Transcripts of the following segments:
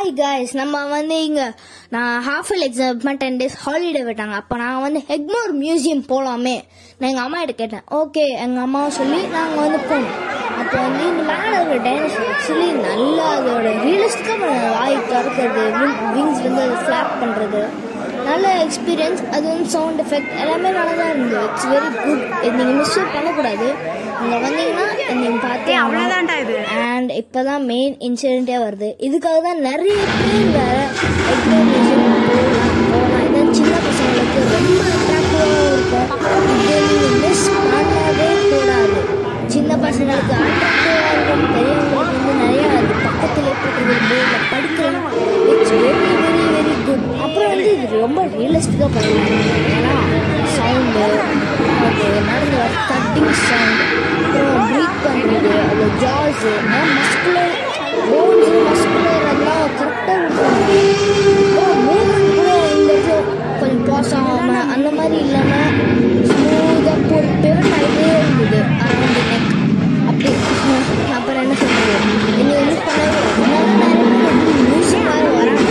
Hi guys நம்ம வந்து இங்க நான் half year exam ten days holiday விட்டாங்க அப்போ நான் வந்து ஹெக்மோர் மியூசியம் போகலாமே நான் எங்கள் அம்மா கிட்ட கேட்டேன் ஓகே எங்கள் அம்மாவை சொல்லி நாங்கள் வந்து போனோம் அப்போ வந்து இந்த மேலே இருக்கிற டைனோசர் ஆக்சுவலி நல்லா அதோட ரியலிஸ்டிக்காக வாய் திறக்கிறது விங்ஸ் வந்து அது ஃப்ளாப் பண்ணுறது நல்ல எக்ஸ்பீரியன்ஸ் அது வந்து சவுண்ட் எஃபெக்ட் எல்லாமே நல்லா தான் இருந்தது இட்ஸ் வெரி குட் நீங்கள் மிஸ் பண்ணக்கூடாது இங்கே வந்தீங்கன்னா நீங்கள் பார்த்தே அவ்வளவுதான்டா இது. அண்ட் இப்போதான் மெயின் இன்சிடென்ட்டே வருது இதுக்காக தான் நிறைய பேர் வேற எக்ஸாம் போகலாம் போகலாம் இதான் சின்ன பசங்களுக்கு ரொம்ப அட்ராக்டிவாக இருக்கும் இது நீங்கள் மிஸ் பண்ணவே கூடாது சின்ன பசங்களுக்கு அட்ராக்டிவாக இருக்கும் பெரியவங்களுக்கு வந்து நிறைய அது பக்கத்துலேயே போட்டுக்கிறது இல்லை படிக்கலாம் it's very very very good அப்புறம் வந்து இது ரொம்ப ரியலிஸ்டிக்காக பண்ணலாம் ஏன்னா சவுண்டு அது நடந்து வர கட்டிங் சவுண்ட் அப்புறம் ப்ரீத் பண்ணுறது அது ஜாஸு மஸ்குலர் போன்ஸு மஸ்குலர் அதெல்லாம் கரெக்டாக இருக்கும் அப்புறம் மூமெண்ட் கூட இந்த இடத்துல கொஞ்சம் பாஸ் ஆகாமல் அந்த மாதிரி இல்லாமல் ஸ்மூத்தாக போய் பிவட் ஆகிட்டே இருந்தது அரௌண்ட் நெக் அப்படி அப்புறம் என்ன சொல்றது என்ன யூஸ் பண்ணவே இன்னும் நிறைய பேர் வந்து மியூசிக் மாதிரி வராங்க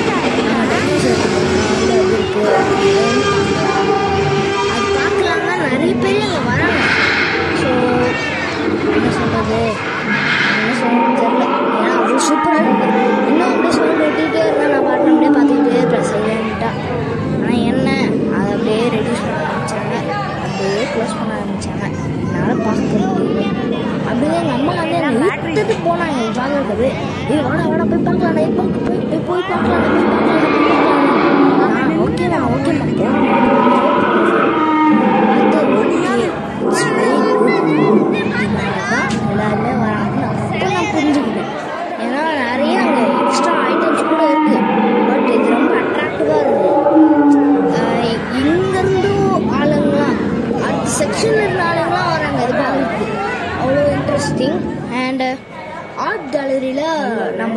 அது பார்க்கலாம்னா நிறைய பேர் அங்கே வராங்க ஸோ என்ன சொல்றது என்ன சொல்றது தெரியல ஏன்னா அவ்வளோ சூப்பராக இருக்கு இன்னும் அப்படியே சவுண்ட் வெட்டிகிட்டே இருந்தால் நான் பாட்டு அப்படியே பார்த்துக்கிட்டே இருப்பேன் சைலண்ட்டாக ஆனால் என்ன அதை அப்படியே ரெடியூஸ் பண்ண ஆரம்பிச்சாங்க அப்படியே க்ளோஸ் பண்ண ஆரம்பிச்சாங்க என்னால் பார்க்க முடியல அப்படியே எங்கள் அம்மா வந்து என்னை இழுத்துட்டு போனாங்க எங்கள் பார்க்கறது ஏய் வாடா வாடா போய் பார்க்கலாம் போய் பார்க்க போய் போய் போய் பார்க்கலாம் போய் பார்க்கலாம் போய் பார்க்கலாம் ஓகேண்ணா ஓகேண்ணா எல்லாருமே வராங்கன்னு அப்போ நான் புரிஞ்சுக்கிட்டேன் ஏன்னா நிறைய அங்கே எக்ஸ்ட்ரா ஐட்டம்ஸ் கூட இருக்கு பட் இது ரொம்ப அட்ராக்டிவாக இருந்தது இங்கேருந்தும் ஆளுங்களாம் அடுத்த செக்ஷனில் இருந்த ஆளுங்களாம் வராங்க இது பார்க்கறதுக்கு அவ்வளோ இன்ட்ரெஸ்டிங் அண்ட் ஆர்ட் கேலரியில் நம்ம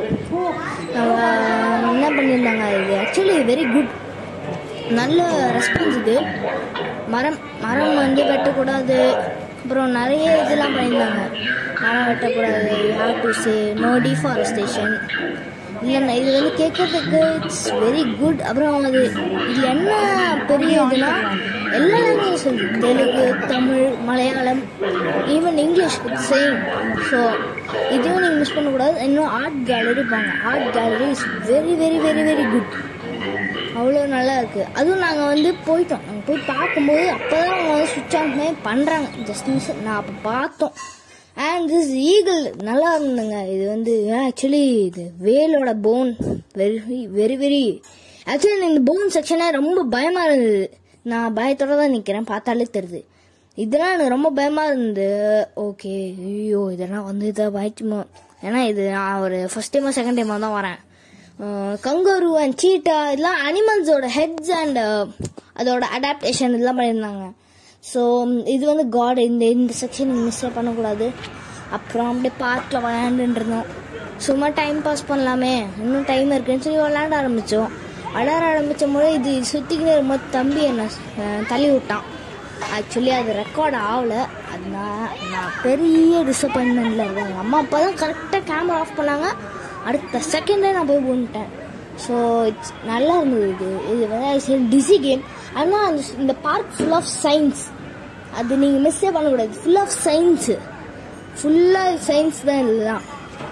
நம்ம என்ன பண்ணியிருந்தாங்க இது ஆக்சுவலி வெரி குட் நல்ல ரெஸ்பான்ஸ் இது மரம் மரம் வந்து வெட்டக்கூடாது அப்புறம் நிறைய இதெல்லாம் பண்ணியிருந்தாங்க மரம் வெட்டக்கூடாது have to say no deforestation இல்லைண்ணா இது வந்து கேட்கறதுக்கு இட்ஸ் வெரி குட் அப்புறம் அது இது என்ன பெரிய இதுனா எல்லா லாங்குவேஜ் இருக்கு Telugu Tamil Malayalam even English it's same so இதையும் நீங்கள் மிஸ் பண்ணக்கூடாது இன்னும் ஆர்ட் கேலரி போங்க art gallery is very very very very good அவ்வளோ நல்லா இருக்குது அதுவும் நாங்கள் வந்து போயிட்டோம் நாங்கள் போய் பார்க்கும்போது அப்போ தான் அவங்க வந்து சுவிட்ச் ஆஃப்மே பண்ணுறாங்க ஜஸ்ட் மிஸ் நான் அப்போ பார்த்தோம் அண்ட் திஸ் ஈகிள் நல்லா இருந்ததுங்க இது வந்து ஆக்சுவலி இது வேலோட phone very very very actually இந்த போன் செக்ஷனே ரொம்ப பயமாக இருந்தது நான் பயத்தோட தான் நிற்கிறேன் பார்த்தாலே தெரியுது இதெல்லாம் எனக்கு ரொம்ப பயமாக இருந்தது ஓகே ஐயோ இதெல்லாம் வந்து இதை பயச்சுமோ ஏன்னா இது நான் ஒரு ஃபர்ஸ்ட் டைமாக செகண்ட் டைமாக தான் வரேன் கங்கரு அண்ட் சீட்டா இதெல்லாம் அனிமல்ஸோட ஹெட்ஸ் அண்ட் அதோட அடாப்டேஷன் இதெல்லாம் பண்ணியிருந்தாங்க ஸோ இது வந்து காட் இந்த இந்த செக்ஷன் மிஸ் பண்ணக்கூடாது அப்புறம் அப்படியே பார்க்கில் விளையாண்டுட்டு இருந்தோம் சும்மா டைம் பாஸ் பண்ணலாமே இன்னும் டைம் இருக்குன்னு சொல்லி விளையாட ஆரம்பித்தோம் விளையாட ஆரம்பித்த முறை இது சுற்றிக்கிட்டே இருக்கும்போது தம்பி என்ன அஹ், தள்ளி விட்டான் ஆக்சுவலி அது ரெக்கார்ட் ஆகல அது நான் நான் பெரிய டிசப்பாயின்மெண்ட்டில் இருக்கேன் எங்கள் அம்மா அப்பா தான் கரெக்டாக கேமரா ஆஃப் பண்ணாங்க அடுத்த செகண்டே நான் போய் போன்ட்டேன் ஸோ இட்ஸ் நல்லா இருந்தது இது இது வந்து டிசி கேம் ஆனால் அந்த இந்த பார்க் ஃபுல் ஆஃப் சயின்ஸ் அது நீங்கள் மிஸ்ஸே பண்ணக்கூடாது ஃபுல் ஆஃப் சயின்ஸு ஃபுல்லாக சயின்ஸ் தான் இதுதான்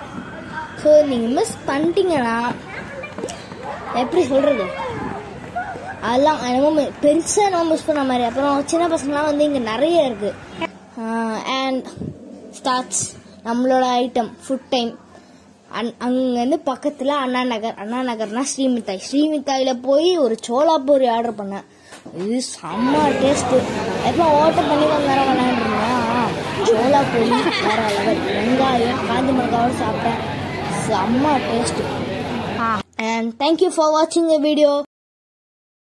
ஸோ நீங்கள் மிஸ் பண்ணிட்டீங்கன்னா எப்படி சொல்கிறது அதெல்லாம் என்னமோ பெருசாக என்னமோ மிஸ் பண்ண மாதிரி அப்புறம் சின்ன பசங்களாம் வந்து இங்கே நிறைய இருக்கு அண்ட் ஸ்டார்ட்ஸ் நம்மளோட ஐட்டம் ஃபுட் டைம் அன் அங்கேருந்து பக்கத்தில் அண்ணா நகர் அண்ணா நகர்னா ஸ்ரீமித்தாய் ஸ்ரீமித்தாயில் போய் ஒரு சோளாப்பூரி ஆர்டர் பண்ணேன் இது செம்ம டேஸ்ட்டு எப்போ ஓட்டர் பண்ணி கொஞ்ச நேரம் விளையாண்டுருந்தேன் சோளாப்பூரி வேற லெவல் வெங்காயம் காஞ்சி மிளகாவோட சாப்பிட்டேன் செம்ம டேஸ்ட்டு ஆ அண்ட் தேங்க்யூ ஃபார் வாட்சிங் த வீடியோ